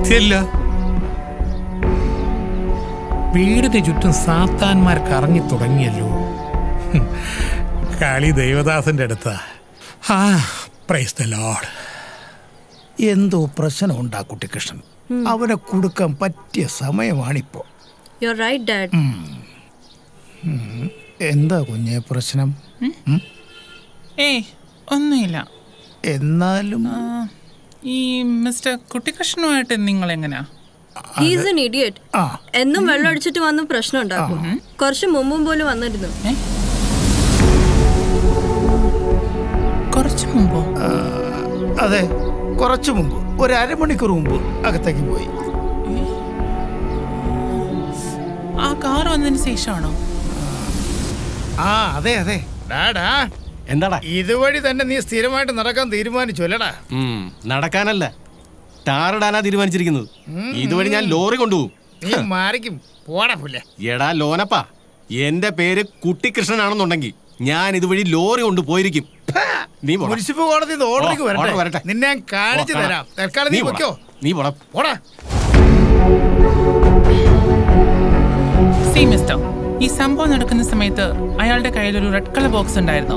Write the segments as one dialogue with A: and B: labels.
A: സത്യല്ല വീടിന് ചുറ്റും സാത്താന്മാർ കറങ്ങി തുടങ്ങിയല്ലോ ഹും. കളി ദൈവദാസന്റെ അടുത്താ ആ പ്രൈസ് ദ ലോഡ്
B: എന്തോ പ്രശ്നമുണ്ടാ കുട്ടിക്കൃഷ്ണൻ അവനെ കൊടുക്കാൻ പറ്റിയ സമയമാണിപ്പോ
C: യു ആർ റൈറ്റ് ഡാഡ്
B: എന്താ കുഞ്ഞെ പ്രശ്നം ഉം?
D: ഏയ് ഒന്നുമില്ല
B: എന്നാലും
D: ആ, ഈ മിസ്റ്റർ കുട്ടിക്കൃഷ്ണനുമായിട്ട് നിങ്ങൾ എങ്ങനെയാ
C: ഹീസ് എൻ ഇഡിയറ്റ്
B: ആ
C: എന്നും വെള്ളം അടിച്ചിട്ട് വന്ന് പ്രശ്നം ഉണ്ടാക്കും കുറച്ച് മുമ്പും പോലും വന്നിരുന്നു
D: കുറച്ച് മുമ്പോ
B: അതെ കുറച്ചു മുമ്പ് ഒരു അരമണിക്കൂർ മുമ്പ് അകത്തേക്ക് പോയി
D: ആ കാർ വന്നതിന് ശേഷമാണോ
B: ആ അതെ അതെ ഡാടാ
E: എന്താടാ
B: ഇതുവഴി തന്നെ നീ സ്ഥിരമായിട്ട് നടക്കാൻ തീരുമാനിച്ചു അല്ലടാ
E: ഉം, നടക്കാനല്ല ടാറിടാനാ തീരുമാനിച്ചിരിക്കുന്നത് ഇതുവഴി ഞാൻ ലോറി കൊണ്ടുപോകും
B: നീ മാറിക്കും പോടാ പുല്ലേ
E: എടാ ലോനപ്പാ എന്റെ പേര് കുട്ടിക്കൃഷ്ണനാണെന്നുണ്ടെങ്കിൽ ഞാൻ ഇതുവഴി ലോറി കൊണ്ട് പോയിരിക്കും നീ പോടാ.
B: മുനിസിപ്പൽ കോടതി ഓർഡറിക്ക്
E: ഓ, order
B: വരട്ടെ
E: വരട്ടെ.
B: നിന്നെ ഞാൻ കാണിച്ചു
E: ഓ, കാണാം.
B: തരാം തൽക്കാലം നീ
E: നീ പോടാ.
B: പൊയ്ക്കോ
E: നീ പോടാ
B: പോടാ
D: സി മിസ്റ്റർ ഈ സംഭവം നടക്കുന്ന സമയത്ത് അയാളുടെ കയ്യിൽ ഒരു റെഡ് കളർ ബോക്സ് ഉണ്ടായിരുന്നോ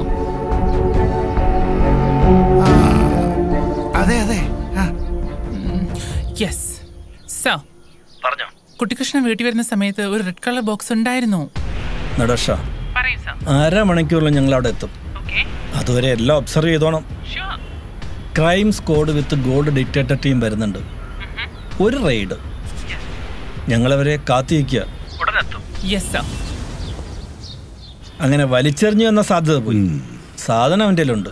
B: അതെ അതെ ആ
D: യെസ് സർ
F: പറഞ്ഞോ
D: കുട്ടിക്കൃഷ്ണൻ വീട്ടിൽ വരുന്ന സമയത്ത് ഒരു റെഡ് കളർ ബോക്സ് ഉണ്ടായിരുന്നോ
G: നടഷ
D: പറയൂ സർ
G: അരമണിക്കൂറിൽ ഞങ്ങൾ അവിടെ എത്തും
D: ഓക്കെ
G: അതുവരെ എല്ലാം ഒബ്സർവ് ചെയ്തോണം
D: sure
G: crime squad with gold dictator team വരുന്നുണ്ട് ഒരു റെയ്ഡ് ഞങ്ങളവരെ കാത്തിരിക്കുക
F: ഉടനെത്തും
D: യെസ് സർ
G: അങ്ങനെ വലിച്ചെറിഞ്ഞു എന്ന സാധ്യത പോയി സാധനം അവൻ്റെ ഉണ്ട്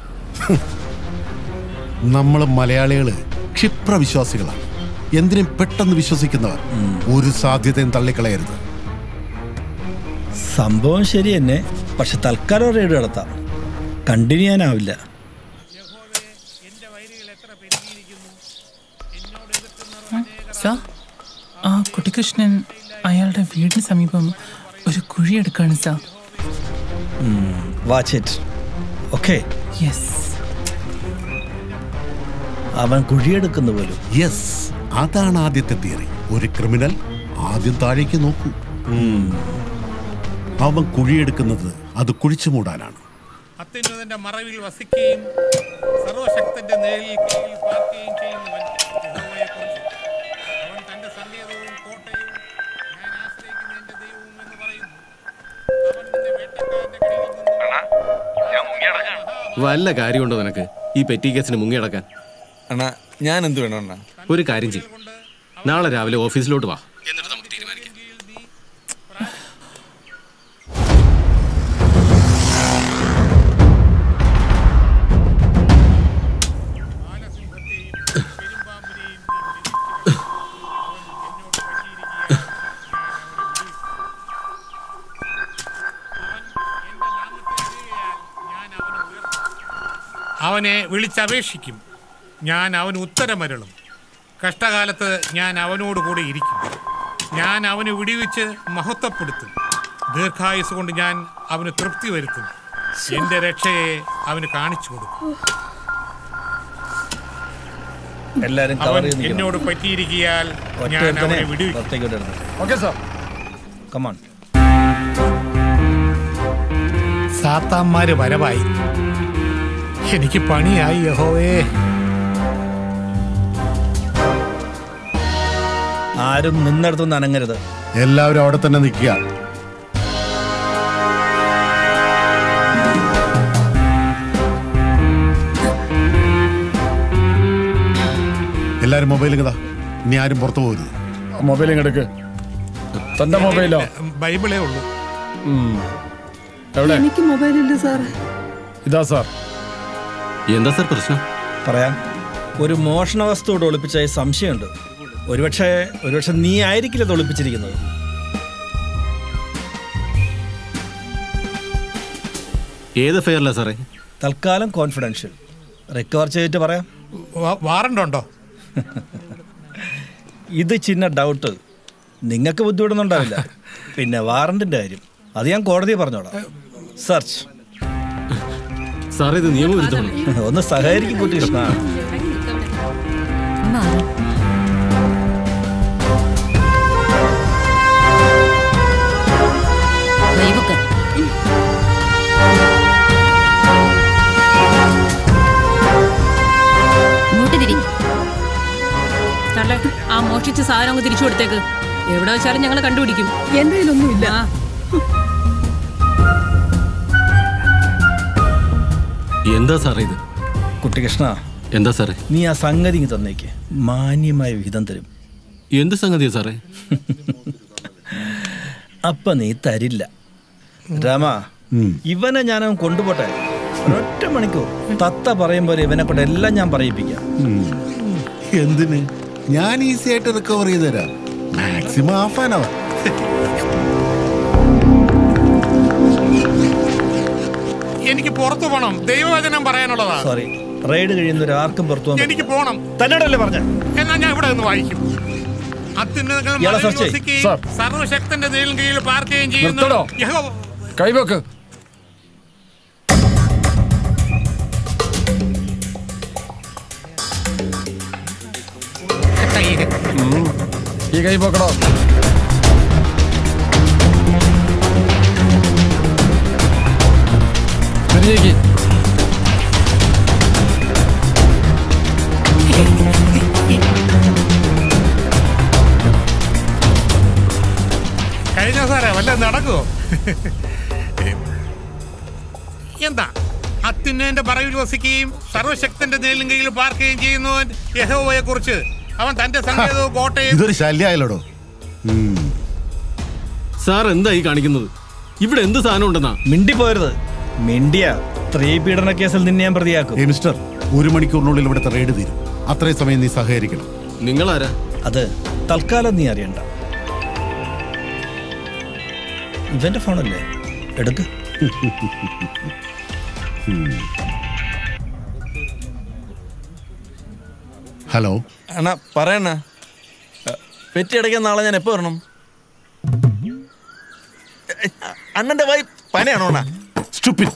H: നമ്മൾ മലയാളികള് ക്ഷിപ്രവിശ്വാസികളാണ് എന്തിനും പെട്ടെന്ന് വിശ്വസിക്കുന്നവർ ഒരു സാധ്യതയും തള്ളിക്കളയരുത്
G: സംഭവം ശരി തന്നെ പക്ഷെ തൽക്കാലം റെയ്ഡ് നടത്താം കണ്ടിന്യൂ ചെയ്യാനാവില്ല
D: സർ ആ കുട്ടിക്കൃഷ്ണൻ അയാളുടെ വീടിന് സമീപം ഒരു കുഴിയെടുക്കാണ് sir
G: watch it okay
D: yes
G: അവൻ കുഴിയെടുക്കുന്ന പോലും
H: യെസ് അതാണ് ആദ്യത്തെ തിയറി ഒരു ക്രിമിനൽ ആദ്യം താഴേക്ക് നോക്കൂ അവൻ കുഴിയെടുക്കുന്നത് അത് കുഴിച്ചു മൂടാനാണ്
A: അത്യുന്നതന്റെ മറവിൽ വസിക്കുകയും സർവശക്തന്റെ നിഴലിൽ കീഴിൽ പാർക്കുകയും ചെയ്യുന്നവൻ യഹോവയെക്കുറിച്ച്. അവൻ തന്റെ സങ്കേതവും കോട്ടയും ഞാൻ ആശ്രയിക്കുന്ന എന്റെ ദൈവവും എന്ന് പറയുന്നു അവൻ നിന്നെ വേട്ടക്കാരന്റെ കയ്യിൽ നിന്നും
F: ഞാൻ മുങ്ങിയടക്കാം
E: വല്ല കാര്യമുണ്ടോ നിനക്ക് ഈ പെറ്റി കേസിന് മുങ്ങിയടക്കാൻ
I: അണ്ണാ ഞാൻ എന്ത് വേണം അണ്ണാ
E: ഒരു കാര്യം ചെയ്യും നാളെ രാവിലെ ഓഫീസിലോട്ട് വാ എന്നിട്ട് നമുക്ക് തീരുമാനിക്കാം
A: അവനെ വിളിച്ചപേക്ഷിക്കും ഞാൻ അവന് ഉത്തരമരുളും കഷ്ടകാലത്ത് ഞാൻ അവനോട് കൂടെ ഇരിക്കും ഞാൻ അവന് വിടിവിച്ച് മഹത്വപ്പെടുത്തും ദീർഘായുസ് കൊണ്ട് ഞാൻ അവന് തൃപ്തി വരുത്തും എന്റെ രക്ഷയെ അവന് കാണിച്ചു കൊടുക്കും
G: എല്ലാരും കവർ
A: അവൻ
G: ചെയ്ത് നിൽക്കണം.
A: എന്നോട് പറ്റിയിരിക്കിയാൽ
G: ഒറ്റ
A: ഞാൻ
G: ഒരുത്തനെ
A: അവനെ വിടുവിക്കും
G: പുറത്തേക്ക് വിടരുത്
B: ഓക്കെ സാർ
G: കമാൺ
A: സാത്താന്മാര് വരവായി എനിക്ക് പണിയായി യഹോവേ
G: ആരും നിന്നിടത്തൊന്നും അനങ്ങരുത്
H: എല്ലാവരും അവിടെ തന്നെ നിൽക്കുക എല്ലാരും മൊബൈൽ ഇങ്ങതാ ഇനി ആരും പുറത്തു പോകരുത്
I: മൊബൈൽ ഇങ്ങെടുക്ക് തന്റെ മൊബൈലോ
A: ബൈബിളേ ഉള്ളൂ
I: എവിടെ
C: എനിക്ക് മൊബൈലില്ല സാറേ
I: ഇതാ സാർ
E: എന്താ സാർ പ്രശ്നം
G: പറയാം ഒരു മോഷണ വസ്തു ഇവിടെ ഒളിപ്പിച്ചായി സംശയമുണ്ട് ഒരുപക്ഷെ ഒരുപക്ഷെ നീ ആയിരിക്കില്ല ഇത് ഒളിപ്പിച്ചിരിക്കുന്നത്
E: ഏത് ഫെയറിലാ സാറേ
G: തൽക്കാലം കോൺഫിഡൻഷ്യൽ റിക്കവർ ചെയ്തിട്ട് പറയാം
A: വാ- വാറണ്ടുണ്ടോ
G: ഇത് ചിന്ന ഡൗട്ട് നിങ്ങൾക്ക് ബുദ്ധിമുട്ടൊന്നുണ്ടാവില്ല പിന്നെ വാറണ്ടിന്റെ കാര്യം അത് ഞാൻ കോടതിയെ പറഞ്ഞോളാം സെർച്ച്
E: സാറേ ഇത് നിയമവിരുദ്ധമാണ്
G: ഒന്ന് സഹകരിക്കും കുട്ടി കൃഷ്ണ
C: മാറാം
F: ആ മോഷ്ടിച്ച സാധനം അങ്ങ് തിരിച്ചു കൊടുത്തേക്ക് എവിടെ വെച്ചാലും ഞങ്ങൾ കണ്ടുപിടിക്കും
J: എന്റെ കയ്യിലൊന്നുമില്ല
F: ആ
E: എന്താ സാറേ ഇത്
G: കുട്ടികൃഷ്ണ
E: എന്താ സാറേ
G: നീ ആ സംഗതി ഇങ്ങ് തന്നേക്ക് മാന്യമായ വിഹിതം തരും
E: എന്ത് സംഗതിയാ സാറേ
G: അപ്പൊ നീ തരില്ല രാമ ഇവനെ ഞാൻ അവൻ കൊണ്ടുപോട്ടെ ഒരൊറ്റ മണിക്കൂർ തത്ത പറയും പോലെ ഇവനെ കൊണ്ട് എല്ലാം ഞാൻ പറയിപ്പിക്കാം
H: എന്തിന് ഞാൻ ഈസി ആയിട്ട് റിക്കവർ ചെയ്ത് തരാം മാക്സിമം ഹാഫ് ആൻ അവർ
A: എനിക്ക് പുറത്തു പോണം ദൈവവചനം പറയാനുള്ളതാ
G: സോറി റൈഡ് കഴിയുന്നവർ ആർക്കും പുറത്തു പോകാൻ
A: എനിക്ക് പോണം
G: തന്നോടല്ലേ പറഞ്ഞ
A: എന്നാ ഞാൻ ഇവിടെ നിന്ന് വായിക്കും അത്യുന്നതങ്ങൾ
G: ഇയാളെ
A: മലയിൽ
G: search ചെയ്യ്.
A: വസിക്കുകയും
I: സാർ.
A: സർവശക്തന്റെ നിഴലിൻ കീഴിൽ പാർക്കുകയും
I: നിർത്തടോ.
A: ചെയ്യുന്നു യഹോവ
I: കൈവെക്ക് ഈ കൈ പോക്കടോ തിരിഞ്ഞേക്ക്
A: കഴിഞ്ഞ സാറേ വല്ല നടക്കുവോ എന്താ അത്യുന്നതിന്റെ പറയിൽ വസിക്കുകയും സർവശക്തന്റെ നിഴലിൻ കീഴിൽ പാർക്കുകയും ചെയ്യുന്നവൻ യഹോവയെ കുറിച്ച് അവൻ തന്റെ സങ്കേതവും കോട്ടയും
H: ഇതൊരു ശല്യമായല്ലോടോ
E: സാർ എന്താ ഈ കാണിക്കുന്നത് ഇവിടെ എന്ത് സാധനം ഉണ്ടെന്നാ
G: മിണ്ടിപ്പോരുത് മിണ്ടിയ സ്ത്രീ പീഡന കേസിൽ നിന്നെ ഞാൻ പ്രതിയാക്കും
H: ഏ മിസ്റ്റർ ഒരു മണിക്കൂറിനുള്ളിൽ ഇവിടുത്തെ റെയ്ഡ് തീരും അത്രയും സമയം നീ സഹകരിക്കണം
E: നിങ്ങളാരാ
G: അത് തൽക്കാലം നീ അറിയണ്ട ഇവന്റെ ഫോണല്ലേ എടുക്ക്
H: ഹലോ
I: അണ്ണാ പറയണ്ണ പെറ്റി അടയ്ക്കാൻ നാളെ ഞാൻ എപ്പോ വരണം അണ്ണന്റെ വായി പനയാണോ അണ്ണാ
H: സ്റ്റുപ്പിൻ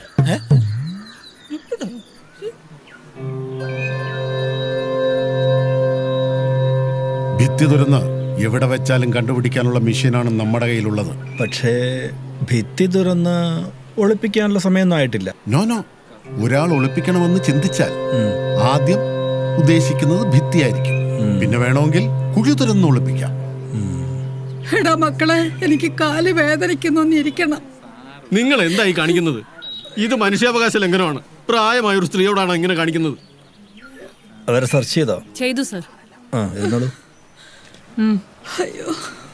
H: ഭിത്തി തുറന്ന് എവിടെ വെച്ചാലും കണ്ടുപിടിക്കാനുള്ള മെഷീനാണ് നമ്മുടെ കയ്യിലുള്ളത്
G: പക്ഷേ ഭിത്തി തുറന്ന് ഒളിപ്പിക്കാനുള്ള സമയമൊന്നും ആയിട്ടില്ല
H: നോ നോ ഒരാൾ ഒളിപ്പിക്കണമെന്ന് ചിന്തിച്ചാൽ ആദ്യം ഉദ്ദേശിക്കുന്നത് ഭിത്തിയായിരിക്കും പിന്നെ വേണമെങ്കിൽ കുഴി തുറന്ന് ഒളിപ്പിക്കാം
J: എടാ മക്കളെ എനിക്ക് കാല് വേദനിക്കുന്നൊന്നിരിക്കണം
E: നിങ്ങൾ എന്താ ഈ കാണിക്കുന്നത് ഇത് മനുഷ്യാവകാശ ലംഘനമാണ് പ്രായമായ ഒരു സ്ത്രീയോടാണ് ഇങ്ങനെ കാണിക്കുന്നത്
G: അവരെ സെർച്ച് ചെയ്തോ
F: ചെയ്തു സർ
G: ആ ഇരുന്നോളൂ
J: അയ്യോ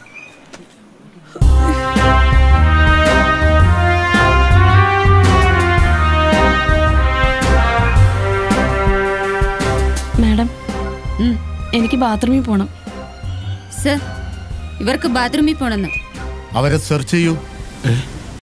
K: മാഡം എനിക്ക് ബാത്റൂമിൽ പോണം
L: സർ ഇവർക്ക് ബാത്റൂമിൽ പോണെന്ന്
H: അവരെ സെർച്ച് ചെയ്യൂ